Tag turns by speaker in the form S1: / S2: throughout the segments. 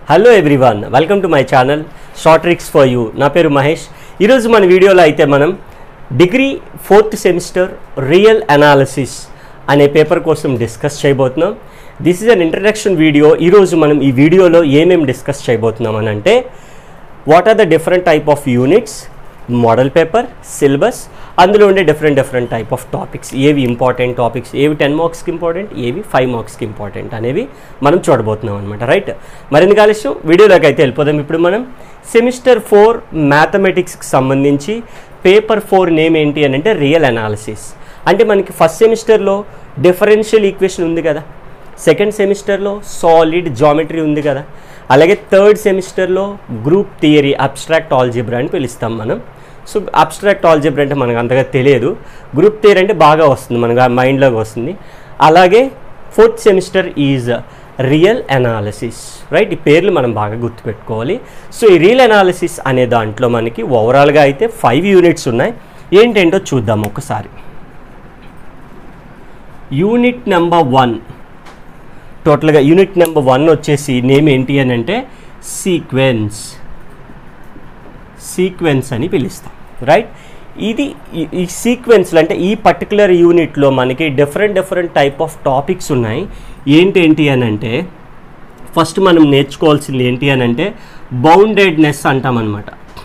S1: hello everyone welcome to my channel short tricks for you నా పేరు మహేష్ ఈరోజు మన వీడియోలో అయితే మనం degree fourth semester real analysis అనే పేపర్ కోసం డిస్కస్ చేయబోతున్నాం this is an introduction video ఈరోజు మనం ఈ వీడియోలో ఏమేమి డిస్కస్ చేయబోతున్నాం అని అంటే what are the different type of units model paper syllabus అందులో ఉండే different different type of topics ఏవి ఇంపార్టెంట్ టాపిక్స్ ఏవి టెన్ మార్క్స్కి ఇంపార్టెంట్ ఏవి ఫైవ్ మార్క్స్కి ఇంపార్టెంట్ అనేవి మనం చూడబోతున్నాం అనమాట రైట్ మరెందుకు ఆలస్యం వీడియోలోకి అయితే వెళ్ళిపోదాం ఇప్పుడు మనం సెమిస్టర్ ఫోర్ మ్యాథమెటిక్స్కి సంబంధించి పేపర్ ఫోర్ నేమ్ ఏంటి అని అంటే రియల్ అనాలిసిస్ అంటే మనకి ఫస్ట్ సెమిస్టర్లో డిఫరెన్షియల్ ఈక్వేషన్ ఉంది కదా సెకండ్ సెమిస్టర్లో సాలిడ్ జామెట్రీ ఉంది కదా అలాగే థర్డ్ సెమిస్టర్లో గ్రూప్ థియరీ అబ్స్ట్రాక్ట్ ఆల్జిబ్రా అని పిలుస్తాం మనం సో అబ్స్ట్రాక్ట్ ఆల్జిబ్రా అంటే మనకు అంతగా తెలియదు గ్రూప్ థియరీ అంటే బాగా వస్తుంది మనకు ఆ మైండ్లోకి వస్తుంది అలాగే fourth semester is real analysis right ఈ పేర్లు మనం బాగా గుర్తుపెట్టుకోవాలి సో ఈ రియల్ అనాలిసిస్ అనే దాంట్లో మనకి ఓవరాల్గా అయితే ఫైవ్ యూనిట్స్ ఉన్నాయి ఏంటేంటో చూద్దాం ఒకసారి యూనిట్ నెంబర్ వన్ టోటల్గా యూనిట్ నెంబర్ వన్ వచ్చేసి నేమ్ ఏంటి అని అంటే సీక్వెన్స్ సీక్వెన్స్ అని పిలుస్తాం రైట్ ఇది ఈ- ఈ సీక్వెన్స్లో అంటే ఈ పర్టికులర్ యూనిట్లో మనకి different different type of topics ఉన్నాయి ఏంటేంటి అని అంటే ఫస్ట్ మనం నేర్చుకోవాల్సింది ఏంటి అని అంటే బౌండెడ్నెస్ అంటామన్నమాట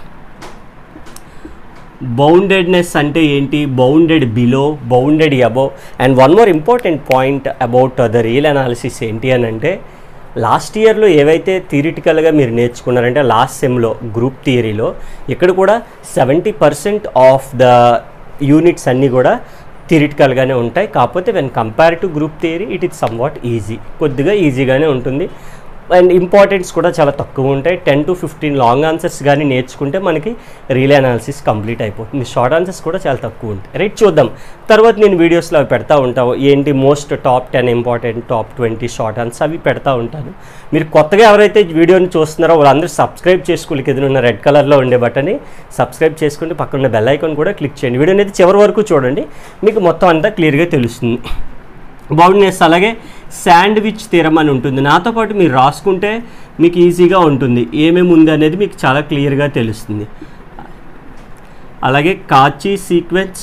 S1: బౌండెడ్నెస్ అంటే ఏంటి bounded below bounded above and one more important point about the real analysis ఏంటి అని అంటే లాస్ట్ ఇయర్లో ఏవైతే థియరిటికల్గా మీరు నేర్చుకున్నారంటే లాస్ట్ సెమ్లో గ్రూప్ థియరీలో ఇక్కడ కూడా seventy percent of the units అన్నీ కూడా థియరిటికల్గానే ఉంటాయి కాకపోతే when compare to group theory it is somewhat easy కొద్దిగా ఈజీగానే ఉంటుంది అండ్ ఇంపార్టెన్స్ కూడా చాలా తక్కువ ఉంటాయి ten to fifteen long answers కానీ నేర్చుకుంటే మనకి రియల్ అనాలిసిస్ కంప్లీట్ అయిపోతుంది షార్ట్ ఆన్సర్స్ కూడా చాలా తక్కువ ఉంటాయి రైట్ చూద్దాం తర్వాత నేను వీడియోస్లో అవి పెడతా ఉంటాను ఏంటి most top ten important top twenty short answers అవి పెడతా ఉంటాను మీరు కొత్తగా ఎవరైతే వీడియోని చూస్తున్నారో వాళ్ళందరూ సబ్స్క్రైబ్ చేసుకోవాలి కింద ఉన్న రెడ్ కలర్లో ఉండే బటన్ని సబ్స్క్రైబ్ చేసుకుంటే పక్కన ఉన్న బెల్ ఐకాన్ కూడా క్లిక్ చేయండి వీడియో అనేది చివరి వరకు చూడండి మీకు మొత్తం అంతా క్లియర్గా తెలుస్తుంది బౌండ్నెస్ అలాగే శాండ్విచ్ థీరం అని ఉంటుంది నాతో పాటు మీరు రాసుకుంటే మీకు ఈజీగా ఉంటుంది ఏమేమి ఉంది అనేది మీకు చాలా క్లియర్గా తెలుస్తుంది అలాగే Cauchy sequence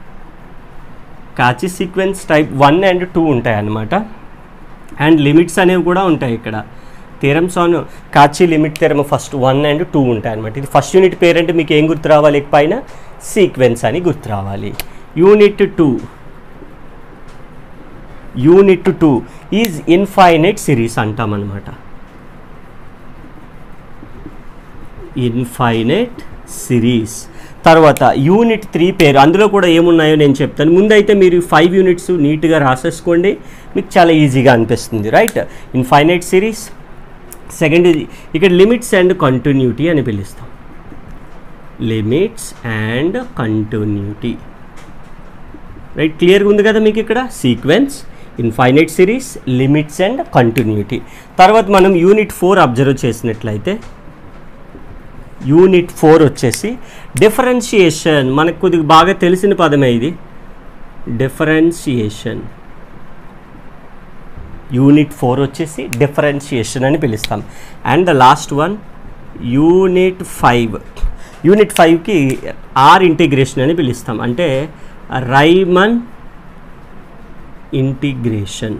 S1: Cauchy sequence type one and two ఉంటాయి అన్నమాట అండ్ లిమిట్స్ అనేవి కూడా ఉంటాయి ఇక్కడ theorems on Cauchy limit theorem first one and two ఉంటాయి అనమాట ఇది ఫస్ట్ యూనిట్ పేరంటే మీకు ఏం గుర్తు రావాలి పైన సీక్వెన్స్ అని గుర్తు రావాలి unit two unit two is infinite series అంటామన్నమాట ఇన్ఫైనైట్ సిరీస్ తర్వాత యూనిట్ త్రీ పేరు అందులో కూడా ఏమున్నాయో నేను చెప్తాను ముందైతే మీరు ఫైవ్ యూనిట్స్ నీట్గా రాసేసుకోండి మీకు చాలా ఈజీగా అనిపిస్తుంది రైట్ ఇన్ఫైనైట్ సిరీస్ సెకండ్ ఇక్కడ లిమిట్స్ అండ్ కంటిన్యూటీ అని పిలుస్తాం లిమిట్స్ అండ్ కంటిన్యూటీ రైట్ క్లియర్గా ఉంది కదా మీకు ఇక్కడ sequence infinite series limits and continuity తర్వాత మనం యూనిట్ ఫోర్ అబ్జర్వ్ చేసినట్లయితే యూనిట్ ఫోర్ వచ్చేసి డిఫరెన్షియేషన్ మనకు కొద్దిగా బాగా తెలిసిన పదమే ఇది డిఫరెన్షియేషన్ యూనిట్ ఫోర్ వచ్చేసి డిఫరెన్షియేషన్ అని పిలుస్తాం and the last one unit five unit ఫైవ్కి ఆర్ ఇంటిగ్రేషన్ అని పిలుస్తాం అంటే రైమన్ ఇంటిగ్రేషన్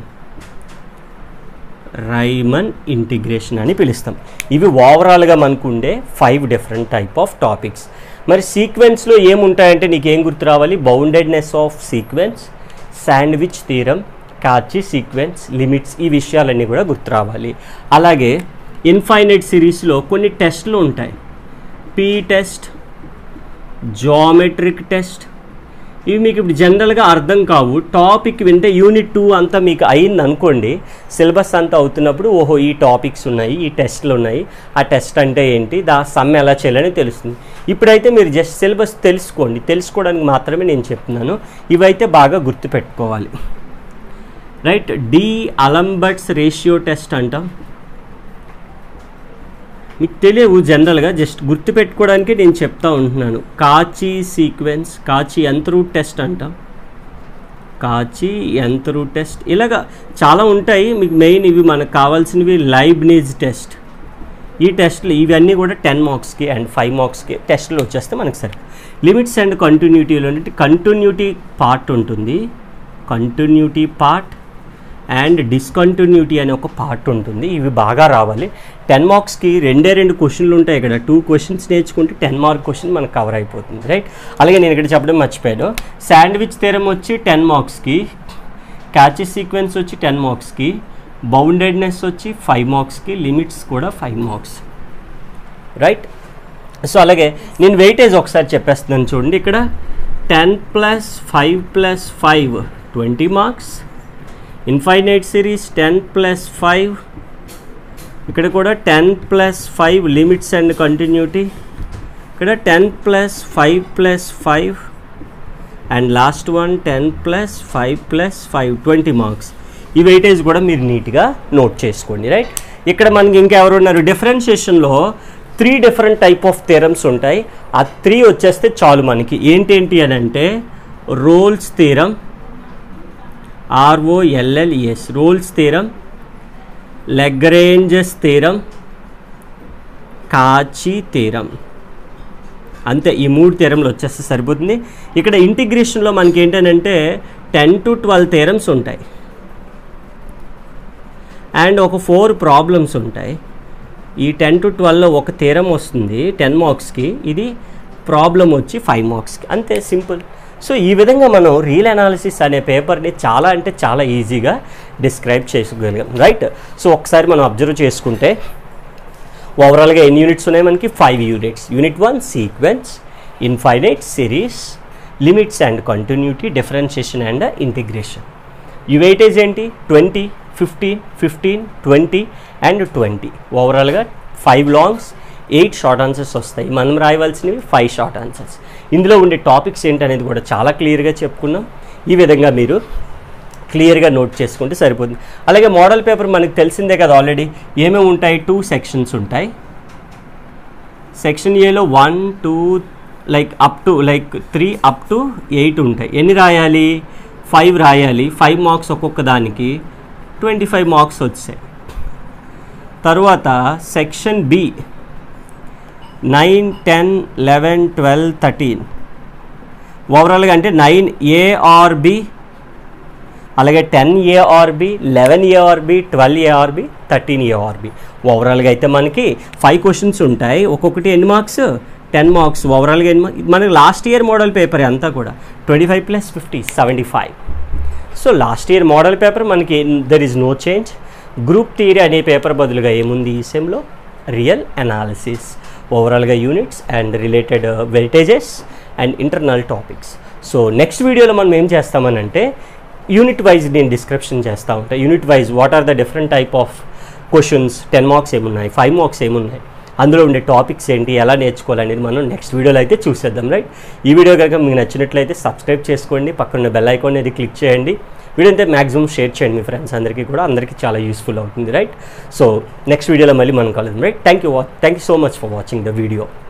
S1: రైమన్ ఇంటిగ్రేషన్ అని పిలుస్తాం ఇవి ఓవరాల్గా మనకు ఉండే five different type of topics మరి సీక్వెన్స్లో ఏముంటాయంటే నీకు ఏం గుర్తు రావాలి బౌండెడ్నెస్ ఆఫ్ సీక్వెన్స్ శాండ్విచ్ తీరం కాచి సీక్వెన్స్ లిమిట్స్ ఈ విషయాలన్నీ కూడా గుర్తు రావాలి అలాగే ఇన్ఫైనైట్ సిరీస్లో కొన్ని టెస్ట్లు ఉంటాయి పీ టెస్ట్ జామెట్రిక్ టెస్ట్ ఇవి మీకు ఇప్పుడు జనరల్గా అర్థం కావు టాపిక్ వింటే యూనిట్ టూ అంతా మీకు అయింది అనుకోండి సిలబస్ అంతా అవుతున్నప్పుడు ఓహో ఈ టాపిక్స్ ఉన్నాయి ఈ టెస్ట్లు ఉన్నాయి ఆ టెస్ట్ అంటే ఏంటి దా సమ్ ఎలా చేయాలని తెలుస్తుంది ఇప్పుడైతే మీరు జస్ట్ సిలబస్ తెలుసుకోండి తెలుసుకోవడానికి మాత్రమే నేను చెప్తున్నాను ఇవైతే బాగా గుర్తుపెట్టుకోవాలి right d'Alembert's ratio test అంటాం మీకు తెలియవు జనరల్గా జస్ట్ గుర్తుపెట్టుకోవడానికి నేను చెప్తా ఉంటున్నాను కాచి సీక్వెన్స్ కాచి యంత్రూ టెస్ట్ అంటాం కాచి యంత్రూ టెస్ట్ ఇలాగా చాలా ఉంటాయి మీకు మెయిన్ ఇవి మనకు కావాల్సినవి లైబ్నీజ్ టెస్ట్ ఈ టెస్ట్లు ఇవన్నీ కూడా టెన్ మార్క్స్కి అండ్ ఫైవ్ మార్క్స్కి టెస్ట్లు వచ్చేస్తే మనకి సరే లిమిట్స్ అండ్ కంటిన్యూటీలో కంటిన్యూటీ పార్ట్ ఉంటుంది కంటిన్యూటీ పార్ట్ అండ్ డిస్కంటిన్యూటీ అనే ఒక పార్ట్ ఉంటుంది ఇవి బాగా రావాలి టెన్ మార్క్స్కి రెండే రెండు క్వశ్చన్లు ఉంటాయి ఇక్కడ టూ క్వశ్చన్స్ నేర్చుకుంటే టెన్ మార్క్ క్వశ్చన్ మనకు కవర్ అయిపోతుంది రైట్ అలాగే నేను ఇక్కడ చెప్పడం మర్చిపోయాను శాండ్విచ్ తీరం వచ్చి టెన్ మార్క్స్కి క్యాచెస్ సీక్వెన్స్ వచ్చి టెన్ మార్క్స్కి బౌండెడ్నెస్ వచ్చి ఫైవ్ మార్క్స్కి లిమిట్స్ కూడా ఫైవ్ మార్క్స్ రైట్ సో అలాగే నేను వెయిటేజ్ ఒకసారి చెప్పేస్తున్నాను చూడండి ఇక్కడ ten plus five plus five twenty marks infinite series ten plus five ఇక్కడ కూడా ten plus five limits and continuity ఇక్కడ ten plus five plus five and last one ten plus five plus five twenty marks ఈ weightage కూడా మీరు నీట్గా note చేసుకోండి right ఇక్కడ మనకి ఇంకెవరు ఉన్నారు డిఫరెన్షియేషన్లో three different type of theorems ఉంటాయి ఆ త్రీ వచ్చేస్తే చాలు మనకి ఏంటేంటి అని అంటే Rolle's theorem R O L L E S Rolle's theorem Lagrange's theorem Cauchy theorem అంతే ఈ మూడు థీరంలు వచ్చేస్తే సరిపోతుంది ఇక్కడ ఇంటిగ్రేషన్లో మనకి ఏంటంటే ten to twelve theorems and అండ్ ఒక ఫోర్ ప్రాబ్లమ్స్ ఉంటాయి ఈ టెన్ టు ట్వెల్వ్లో ఒక థీరం వస్తుంది టెన్ మార్క్స్కి ఇది ప్రాబ్లం వచ్చి ఫైవ్ మార్క్స్కి అంతే సింపుల్ సో ఈ విధంగా మనం రియల్ అనాలిసిస్ అనే పేపర్ని చాలా అంటే చాలా ఈజీగా డిస్క్రైబ్ చేసుకోగలిగాం రైట్ సో ఒకసారి మనం అబ్జర్వ్ చేసుకుంటే ఓవరాల్గా ఎన్ని యూనిట్స్ ఉన్నాయి మనకి five units unit one sequence infinite series limits and continuity differentiation and integration ఈ వెయిటేజ్ ఏంటి twenty fifteen fifteen twenty and twenty ఓవరాల్గా five longs eight short answers వస్తాయి మనం రాయవలసినవి ఫైవ్ షార్ట్ ఆన్సర్స్ ఇందులో ఉండే టాపిక్స్ ఏంటనేది కూడా చాలా క్లియర్గా చెప్పుకున్నాం ఈ విధంగా మీరు క్లియర్గా నోట్ చేసుకుంటే సరిపోతుంది అలాగే మోడల్ పేపర్ మనకు తెలిసిందే కదా ఆల్రెడీ ఏమేమి ఉంటాయి టూ సెక్షన్స్ ఉంటాయి సెక్షన్ ఏలో one two like up to like three up to eight ఉంటాయి ఎన్ని రాయాలి ఫైవ్ రాయాలి ఫైవ్ మార్క్స్ ఒక్కొక్క దానికి ట్వంటీ ఫైవ్ మార్క్స్ వచ్చాయి తర్వాత section B nine ten eleven twelve thirteen ఓవరాల్గా అంటే నైన్ ఏఆర్బి అలాగే ten A or B eleven A or B twelve A or B thirteen A or B ఓవరాల్గా అయితే మనకి ఫైవ్ క్వశ్చన్స్ ఉంటాయి ఒక్కొక్కటి ఎన్ని మార్క్స్ టెన్ మార్క్స్ ఓవరాల్గా ఎన్ని మార్క్స్ మనకి లాస్ట్ ఇయర్ మోడల్ పేపర్ అంతా కూడా twenty five plus fifty seventy five so last year model paper మనకి there is no change group theory అనే పేపర్ బదులుగా ఏముంది ఈ సెమ్లో రియల్ అనాలిసిస్ ఓవరాల్గా units and related weightages and internal topics so next వీడియోలో మనం ఏం చేస్తామనంటే యూనిట్ వైజ్ నేను డిస్క్రిప్షన్ చేస్తూ ఉంటాను unit wise what are the different type of questions ten marks ఏమున్నాయి ఫైవ్ మార్క్స్ ఏమున్నాయి అందులో ఉండే టాపిక్స్ ఏంటి ఎలా నేర్చుకోవాలనేది మనం నెక్స్ట్ వీడియోలో అయితే చూసేద్దాం రైట్ ఈ వీడియో కనుక మీకు నచ్చినట్లయితే సబ్స్క్రైబ్ చేసుకోండి పక్కన బెల్ ఐకాన్ అనేది క్లిక్ చేయండి వీడియో అయితే మ్యాక్సిమం షేర్ చేయండి మీ ఫ్రెండ్స్ అందరికీ కూడా అందరికీ చాలా యూస్ఫుల్ అవుతుంది రైట్ సో నెక్స్ట్ వీడియోలో మళ్ళీ మనం కలుద్దాం right thank you thank you so much for watching the video